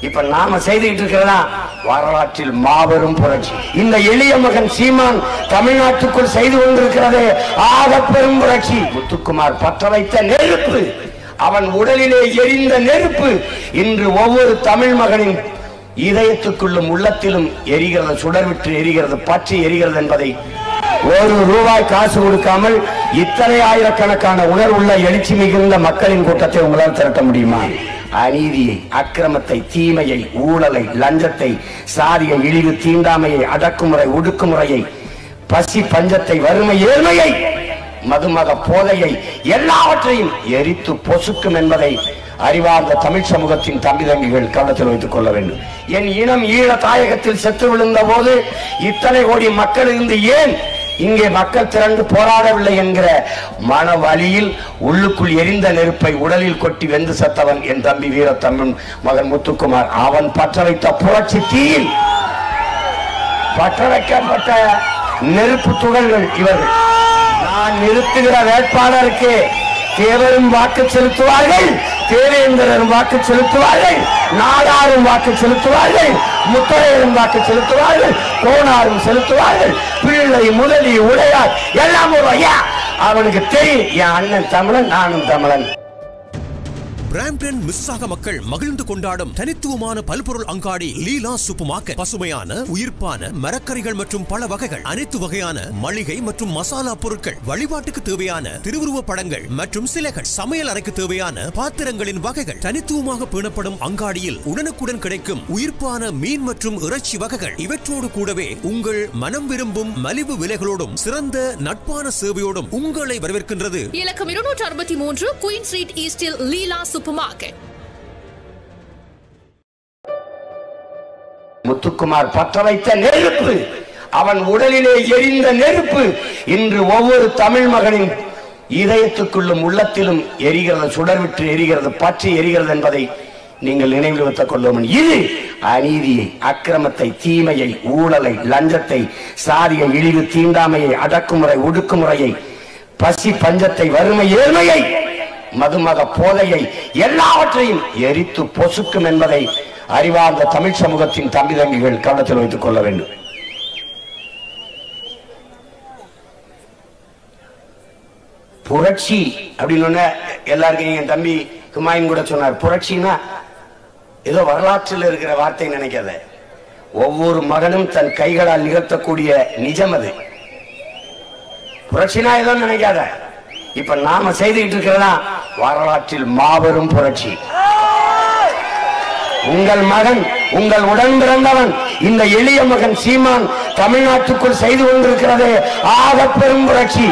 இப்ப நாம செய்துகிட்டு இருக்கிறதா வரலாற்றில் மாபெரும் புரட்சி இந்த எளிய மகன் சீமான் தமிழ்நாட்டுக்குள் செய்து கொண்டிருக்கிறது ஆக பெரும் புரட்சி முத்துக்குமார் பற்ற வைத்த நெருப்பு அவன் உடலிலே எரிந்த நெருப்பு இன்று ஒவ்வொரு தமிழ் மகனின் இதயத்துக்குள்ளும் உள்ளத்திலும் எரிகிறது சுடர்விட்டு எரிகிறது பற்றி எரிகிறது என்பதை ஒரு ரூபாய் காசு கொடுக்காமல் இத்தனை ஆயிரக்கணக்கான உணர்வுள்ள எழுச்சி மிகுந்த மக்களின் கூட்டத்தை உங்களால் திரட்ட முடியுமா அநீதியை அக்கிரமத்தை தீமையை ஊழலை லஞ்சத்தை சாதிய இழிவு தீண்டாமையை அடக்குமுறை ஒடுக்குமுறையை பசி பஞ்சத்தை வறுமை ஏழ்மையை மதுமக போதையை எல்லாவற்றையும் எரித்து பொசுக்கும் என்பதை அறிவார்ந்த தமிழ் சமூகத்தின் தம்பி தங்கிகள் கவனத்தில் வைத்துக் கொள்ள வேண்டும் என் இனம் ஈழ தாயகத்தில் செத்து விழுந்த போது இத்தனை கோடி மக்கள் இருந்து ஏன் இங்கே மக்கள் திரண்டு போராடவில்லை என்கிற மன வலியில் உள்ளுக்குள் எரிந்த நெருப்பை உடலில் கொட்டி வெந்து செத்தவன் என் தம்பி வீரத்தமிழ் மகன் முத்துக்குமார் அவன் பற்ற வைத்த புரட்சி தீயில் பற்ற வைக்கப்பட்ட நெருப்பு துகள்கள் இவர்கள் நான் நிறுத்துகிற வேட்பாளருக்கு தேவரும் வாக்கு செலுத்துவார்கள் தேவேந்திரரும் வாக்கு செலுத்துவார்கள் நாடாரும் வாக்கு செலுத்துவார்கள் முத்தரையரும் வாக்கு செலுத்துவார்கள் கோணாரும் செலுத்துவார்கள் பிள்ளை முதலி உடையார் எல்லாம் ஒரு ஐயா அவனுக்கு தெரியும் என் அண்ணன் தமிழன் நானும் தமிழன் பிராம்டன் மிஸ்ஸாக மக்கள் மகிழ்ந்து கொண்டாடும் தனித்துவமான பல்பொருள் அங்காடி லீலா சூப்பர் மார்க்கெட் பசுமையான உயிர்ப்பான மரக்கறிகள் மற்றும் பல வகைகள் அனைத்து வகையான மளிகை மற்றும் மசாலா பொருட்கள் வழிபாட்டுக்கு தேவையான திருவுருவ படங்கள் மற்றும் சிலைகள் சமையல் அறைக்கு தேவையான பாத்திரங்களின் வகைகள் தனித்துவமாக பேணப்படும் அங்காடியில் உடனுக்குடன் கிடைக்கும் உயிர்ப்பான மீன் மற்றும் இறைச்சி வகைகள் இவற்றோடு கூடவே உங்கள் மனம் விரும்பும் மலிவு விலைகளோடும் சிறந்த நட்பான சேவையோடும் உங்களை வரவேற்கின்றது இலக்கம் இருநூற்று அறுபத்தி மூன்று குயின் ஸ்ட்ரீட் ஈஸ்டில் லீலா சூப்பர் மார்க்கெட் முத்துக்குமார் பற்ற வைத்த நெருப்பு அவன் உடலிலே எரிந்த நெருப்பு இன்று ஒவ்வொரு தமிழ் மகனின் இதயத்துக்குள்ளும் உள்ளத்திலும் எரிகிறது சுடர்விட்டு எரிகிறது பற்றி எரிகிறது என்பதை நீங்கள் நினைவில் வைத்துக் கொள்ளும் இது அநீதியை அக்கிரமத்தை தீமையை ஊழலை லஞ்சத்தை சாதிய இழிவு தீண்டாமையை அடக்குமுறை ஒடுக்குமுறையை பசி பஞ்சத்தை வறுமை ஏழ்மையை மதுமக போதையை எல்லாவற்றையும் எரித்து பொசுக்கும் என்பதை அறிவார்ந்த தமிழ் சமூகத்தின் தம்பி தங்கிகள் கவனத்தில் வைத்துக் கொள்ள வேண்டும் புரட்சி அப்படின்னு ஒண்ணு எல்லாருக்கும் என் தம்பி குமாயின் கூட சொன்னார் புரட்சின்னா ஏதோ வரலாற்றில் இருக்கிற வார்த்தை நினைக்காத ஒவ்வொரு மகனும் தன் கைகளால் நிகழ்த்தக்கூடிய நிஜம் அது புரட்சினா ஏதோ நினைக்காத இப்ப நாம செய்துகிட்டு இருக்கிறதா வரலாற்றில் மாபெரும் புரட்சி உங்கள் மகன் உங்கள் உடன் பிறந்தவன் இந்த எளிய மகன் சீமான் தமிழ்நாட்டுக்குள் செய்து கொண்டிருக்கிறது ஆக பெரும் புரட்சி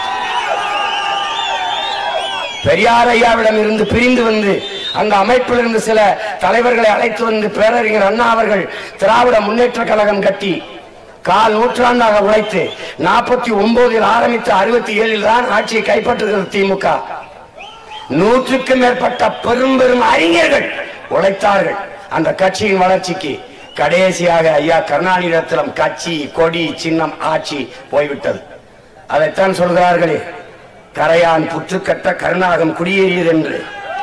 பெரியார் ஐயாவிடம் இருந்து பிரிந்து வந்து அந்த அமைப்பில் இருந்து சில தலைவர்களை அழைத்து வந்து பேரறிஞர் அண்ணா அவர்கள் திராவிட முன்னேற்ற கழகம் கட்டி கால் நூற்றாண்டாக உழைத்து நாற்பத்தி ஒன்பதில் ஆரம்பித்து அறுபத்தி ஏழில் தான் ஆட்சியை கைப்பற்றுகிறது திமுக நூற்றுக்கும் மேற்பட்ட பெரும் பெரும் அறிஞர்கள் உழைத்தார்கள் அந்த கட்சியின் வளர்ச்சிக்கு கடைசியாக ஐயா கருணாநிதியிடத்திலும் கட்சி கொடி சின்னம் ஆட்சி போய்விட்டது அதைத்தான் சொல்கிறார்களே கரையான் புற்றுக்கட்ட கருணாகம் குடியேறியது என்று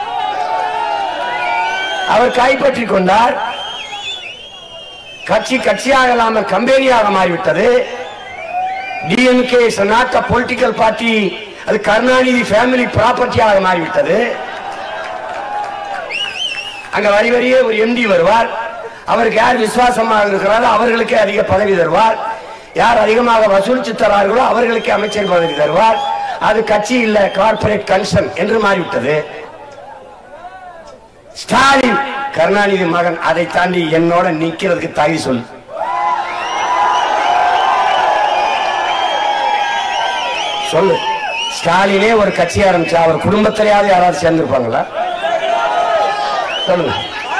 அவர் கைப்பற்றிக் கொண்டார் கட்சி கட்சியாக இல்லாமல் கம்பெனியாக மாறிவிட்டது டிஎம்கே நாட் பொலிட்டிக்கல் பார்ட்டி அது கருணாநிதி ஃபேமிலி ப்ராப்பர்ட்டியாக மாறிவிட்டது அங்க வரி வரியே ஒரு எம்டி வருவார் அவருக்கு யார் விசுவாசமாக இருக்கிறாரோ அவர்களுக்கே அதிக பதவி தருவார் யார் அதிகமாக வசூலித்து தரார்களோ அவர்களுக்கே அமைச்சர் பதவி தருவார் அது கட்சி இல்ல கார்ப்பரேட் கன்சர்ன் என்று மாறிவிட்டது ஸ்டாலின் கருணாநிதி மகன் அதை தாண்டி என்னோட நிக்கிறதுக்கு தகுதி சொல் சொல்லு ஸ்டாலினே ஒரு கட்சி ஆரம்பிச்சா அவர் குடும்பத்திலேயாவது யாராவது சேர்ந்திருப்பாங்களா சொல்லுங்க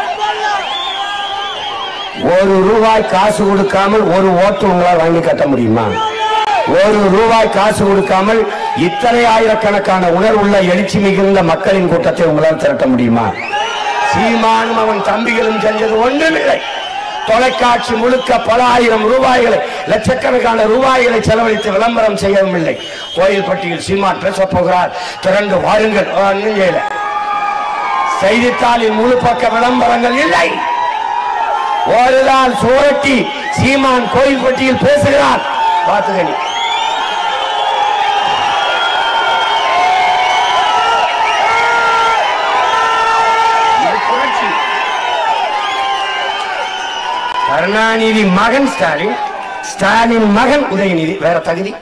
ஒரு ரூபாய் காசு கொடுக்காமல் ஒரு ஓட்டு உங்களால் வாங்கி கட்ட முடியுமா ஒரு ரூபாய் காசு கொடுக்காமல் இத்தனை ஆயிரக்கணக்கான உணர்வுள்ள எழுச்சி மிகுந்த மக்களின் கூட்டத்தை உங்களால் திரட்ட முடியுமா சீமானும் அவன் தம்பிகளும் செஞ்சது ஒன்றுமில்லை தொலைக்காட்சி முழுக்க பல ஆயிரம் ரூபாய்களை லட்சக்கணக்கான ரூபாய்களை செலவழித்து விளம்பரம் செய்யவும் இல்லை கோயில்பட்டியில் சீமான் பேசப் போகிறார் திரண்டு வாருங்கள் ஒண்ணும் செய்யல செய்தித்தாளில் முழு பக்க விளம்பரங்கள் இல்லை ஒரு நாள் சோரட்டி சீமான் கோயில்பட்டியில் பேசுகிறார் பார்த்துக்கணி இது புரட்சி கருணாநிதி மகன் ஸ்டாலின் ஸ்டாலின் மகன் உதயநிதி வேற தகுதி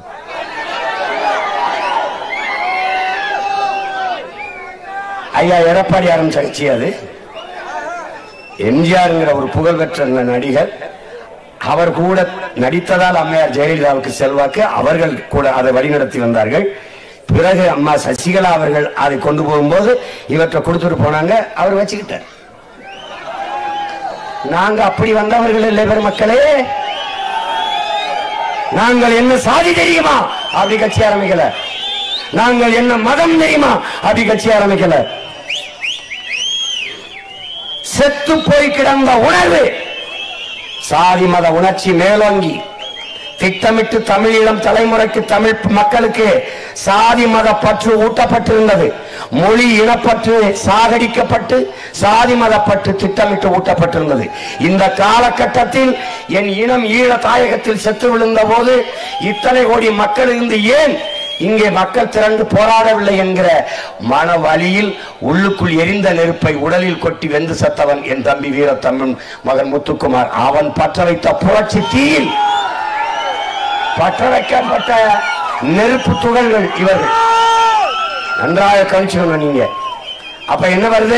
ஐயா எடப்பாடி ஆரம்பிச்ச கட்சி அது எம்ஜிஆர்ங்கிற ஒரு புகழ்பெற்ற ந- நடிகர் அவர் கூட நடித்ததால் அம்மையார் ஜெயலலிதாவுக்கு செல்வாக்கு அவர்கள் கூட அதை வழிநடத்தி வந்தார்கள் பிறகு அம்மா சசிகலா அவர்கள் அதை கொண்டு போகும்போது இவற்றை கொடுத்துட்டு போனாங்க அவர் வச்சுக்கிட்டார் நாங்க அப்படி வந்தவர்கள் இல்லை பெருமக்களே நாங்கள் என்ன சாதி தெரியுமா அப்படி கட்சி ஆரம்பிக்கல நாங்கள் என்ன மதம் தெரியுமா அப்படி கட்சி ஆரம்பிக்கல செத்து போய் கிடந்த உணர்வு சாதி மத உணர்ச்சி மேலோங்கி திட்டமிட்டு தமிழீழம் தலைமுறைக்கு தமிழ் மக்களுக்கு சாதி மத பற்று ஊட்டப்பட்டிருந்தது மொழி இனப்பற்று சாகடிக்கப்பட்டு சாதி மத பற்று திட்டமிட்டு ஊட்டப்பட்டிருந்தது இந்த காலகட்டத்தில் என் இனம் ஈழ தாயகத்தில் செத்து விழுந்த போது இத்தனை கோடி மக்கள் இருந்து ஏன் இங்கே மக்கள் திரண்டு போராடவில்லை என்கிற மன வலியில் உள்ளுக்குள் எரிந்த நெருப்பை உடலில் கொட்டி வெந்து செத்தவன் என் தம்பி வீரத்தமிழ் மகன் முத்துக்குமார் அவன் பற்ற வைத்த புரட்சி தீயில் பற்ற வைக்கப்பட்ட நெருப்பு துகள்கள் இவர்கள் நன்றாக கணிச்சுக்கணும் நீங்க அப்ப என்ன வருது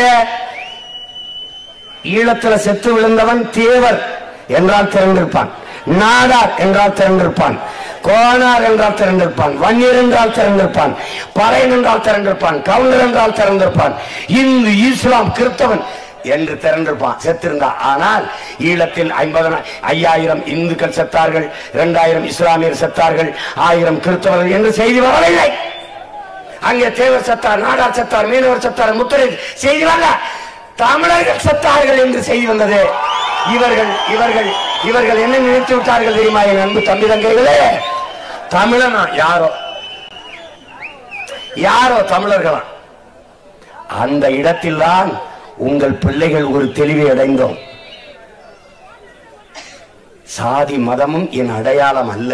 ஈழத்துல செத்து விழுந்தவன் தேவர் என்றால் திறந்திருப்பான் நாடார் என்றால் திறந்திருப்பான் கோனார் என்றால் திறந்திருப்பான் வன்னியர் என்றால் திறந்திருப்பான் பறையன் என்றால் திறந்திருப்பான் கவுண்டர் என்றால் திறந்திருப்பான் இந்து இஸ்லாம் கிறிஸ்தவன் என்று திறந்திருப்பான் செத்திருந்தா ஆனால் ஈழத்தில் ஐம்பது ஐயாயிரம் இந்துக்கள் செத்தார்கள் இரண்டாயிரம் இஸ்லாமியர் செத்தார்கள் ஆயிரம் கிறிஸ்தவர்கள் என்று செய்தி வரவில்லை அங்கே தேவர் செத்தார் நாடார் செத்தார் மீனவர் செத்தார் முத்திரை செய்தி வரல தமிழர்கள் செத்தார்கள் என்று செய்தி வந்தது இவர்கள் இவர்கள் இவர்கள் என்ன நினைத்து விட்டார்கள் தெரியுமா என் அன்பு தம்பி தங்கைகளே தமிழனா யாரோ யாரோ தமிழர்களா அந்த இடத்தில்தான் உங்கள் பிள்ளைகள் ஒரு தெளிவை அடைந்தோம் சாதி மதமும் என் அடையாளம் அல்ல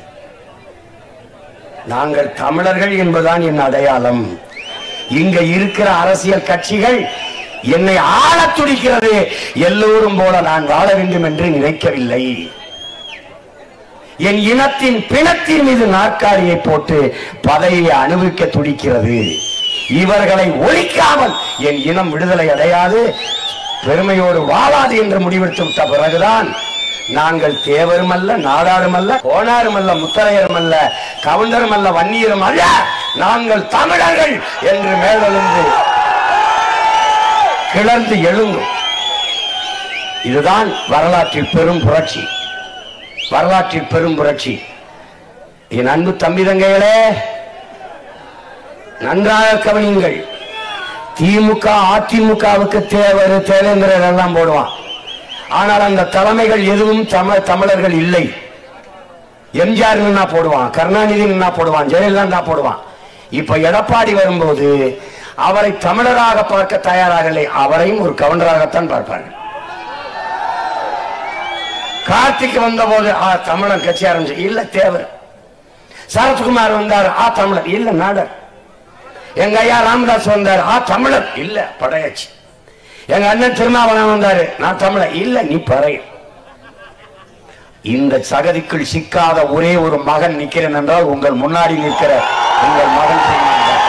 நாங்கள் தமிழர்கள் என்பதுதான் என் அடையாளம் இங்க இருக்கிற அரசியல் கட்சிகள் என்னை ஆளத் துடிக்கிறது எல்லோரும் போல நான் வாழ வேண்டும் என்று நினைக்கவில்லை என் இனத்தின் பிணத்தின் மீது நாற்காலியை போட்டு பதவியை அனுபவிக்க துடிக்கிறது இவர்களை ஒழிக்காமல் என் இனம் விடுதலை அடையாது பெருமையோடு வாழாது என்று முடிவெடுத்து விட்ட பிறகுதான் நாங்கள் தேவரும் அல்ல நாடாரும் அல்ல கோணாரும் அல்ல முத்தரையரும் அல்ல கவுண்டரும் அல்ல வன்னியரும் அல்ல நாங்கள் தமிழர்கள் என்று மேலெழுந்து கிளர்ந்து எழுங்கும் இதுதான் வரலாற்றில் பெரும் புரட்சி வரலாற்றில் பெரும் புரட்சி என் அன்பு தம்பி தங்கைகளே நன்றாக கவனியுங்கள் திமுக அதிமுகவுக்கு தேவர் தேவேந்திரர் எல்லாம் போடுவான் ஆனால் அந்த தலைமைகள் எதுவும் தமிழ் தமிழர்கள் இல்லை எம்ஜிஆர் நின்னா போடுவான் கருணாநிதி நின்னா போடுவான் ஜெயலலிதா நின்னா போடுவான் இப்ப எடப்பாடி வரும்போது அவரை தமிழராக பார்க்க தயாராகலை அவரையும் ஒரு கவுண்டராகத்தான் பார்ப்பார்கள் கார்த்திக் வந்தபோது ஆ தமிழன் கட்சி ஆரம்பிச்சு இல்ல தேவர் சரத்குமார் வந்தார் ஆ தமிழர் இல்ல நாடர் எங்க ஐயா ராமதாஸ் வந்தார் ஆ தமிழர் இல்ல படையாச்சு எங்க அண்ணன் திருமாவளவன் வந்தாரு நான் தமிழர் இல்ல நீ பறைய இந்த சகதிக்குள் சிக்காத ஒரே ஒரு மகன் நிக்கிறேன் என்றால் உங்கள் முன்னாடி நிற்கிற உங்கள் மகன் சீமான் தான்.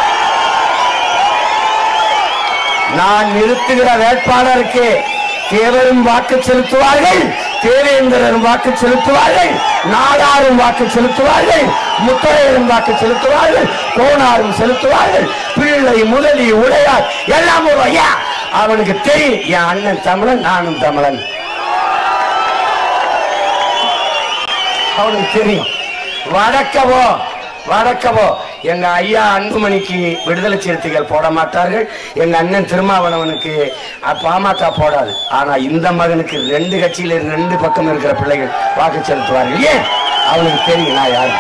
நான் நிறுத்துகிற வேட்பாளருக்கு தேவரும் வாக்கு செலுத்துவார்கள் தேவேந்திரரும் வாக்கு செலுத்துவார்கள் நாடாரும் வாக்கு செலுத்துவார்கள் முத்தரையரும் வாக்கு செலுத்துவார்கள் கோணாரும் செலுத்துவார்கள் பிள்ளை முதலி உடையார் எல்லாம் ஒரு ஐயா அவனுக்கு தெரியும் என் அண்ணன் தமிழன் நானும் தமிழன் அவனுக்கு தெரியும் வடக்கவோ வடக்கவோ எங்க ஐயா அன்புமணிக்கு விடுதலை சிறுத்தைகள் போட மாட்டார்கள் எங்க அண்ணன் திருமாவளவனுக்கு அ, பாமக போடாது ஆனா இந்த மகனுக்கு ரெண்டு கட்சியில ரெண்டு பக்கம் இருக்கிற பிள்ளைகள் வாக்கு செலுத்துவார்கள் ஏன் அவனுக்கு தெரியும் நான் யாரு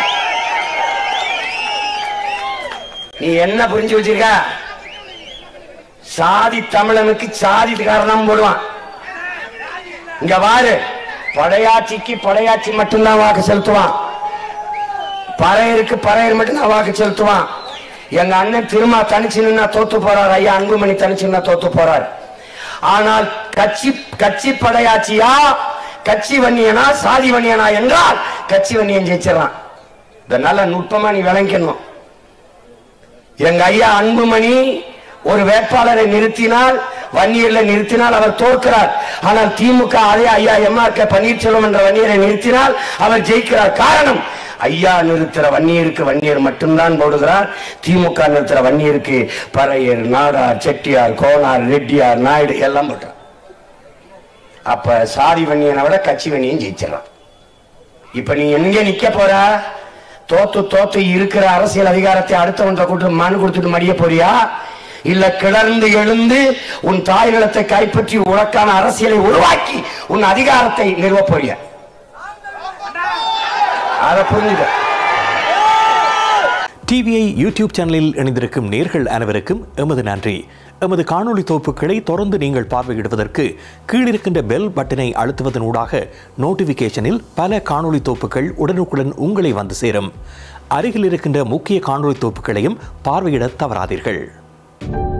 நீ என்ன புரிஞ்சு வச்சிருக்க சாதி தமிழனுக்கு சாதி காரணம் போடுவான் இங்க வாரு படையாட்சிக்கு படையாட்சி மட்டும்தான் வாக்கு செலுத்துவான் பறையருக்கு பறையர் மட்டும்தான் வாக்கு செலுத்துவான் எங்க அண்ணன் திருமா தனிச்சு நின்னா தோத்து போறார் ஐயா அன்புமணி தனிச்சு நின்னா தோத்து போறார் ஆனால் கட்சி கட்சி படையாட்சியா கட்சி வன்னியனா சாதி வன்னியனா என்றால் கட்சி வன்னியன் ஜெயிச்சிடறான் இத நல்ல நுட்பமா நீ விளங்கணும் எங்க ஐயா அன்புமணி ஒரு வேட்பாளரை நிறுத்தினால் வன்னியர்ல நிறுத்தினால் அவர் தோற்கிறார் ஆனால் திமுக அதே ஐயா எம்ஆர் கே பன்னீர்செல்வம் என்ற வன்னியரை நிறுத்தினால் அவர் ஜெயிக்கிறார் காரணம் ஐயா நிறுத்துற வன்னியருக்கு வன்னியர் மட்டும்தான் போடுகிறார் திமுக நிறுத்துற வன்னியருக்கு பறையர் நாடார் செட்டியார் கோனார் ரெட்டியார் நாயுடு எல்லாம் போட்டார் அப்ப சாதி வன்னியனை விட கட்சி வன்னியன் ஜெயிச்சிடறான் இப்ப நீ எங்க நிக்க போற தோத்து தோத்து இருக்கிற அரசியல் அதிகாரத்தை அடுத்தவன்கிட்ட கூட்டு மனு கொடுத்துட்டு மடிய போறியா இல்ல கிளர்ந்து எழுந்து உன் தாய் நிலத்தை கைப்பற்றி உனக்கான அரசியலை உருவாக்கி உன் அதிகாரத்தை நிறுவ போறியா அதை புரிஞ்சுக்க டிவிஐ யூடியூப் சேனலில் இணைந்திருக்கும் நேர்கள் அனைவருக்கும் எமது நன்றி எமது காணொளி தொகுப்புகளை தொடர்ந்து நீங்கள் பார்வையிடுவதற்கு கீழிருக்கின்ற பெல் பட்டனை அழுத்துவதன் ஊடாக நோட்டிபிகேஷனில் பல காணொளி தொகுப்புகள் உடனுக்குடன் உங்களை வந்து சேரும் அருகில் இருக்கின்ற முக்கிய காணொளி தொகுப்புகளையும் பார்வையிட தவறாதீர்கள்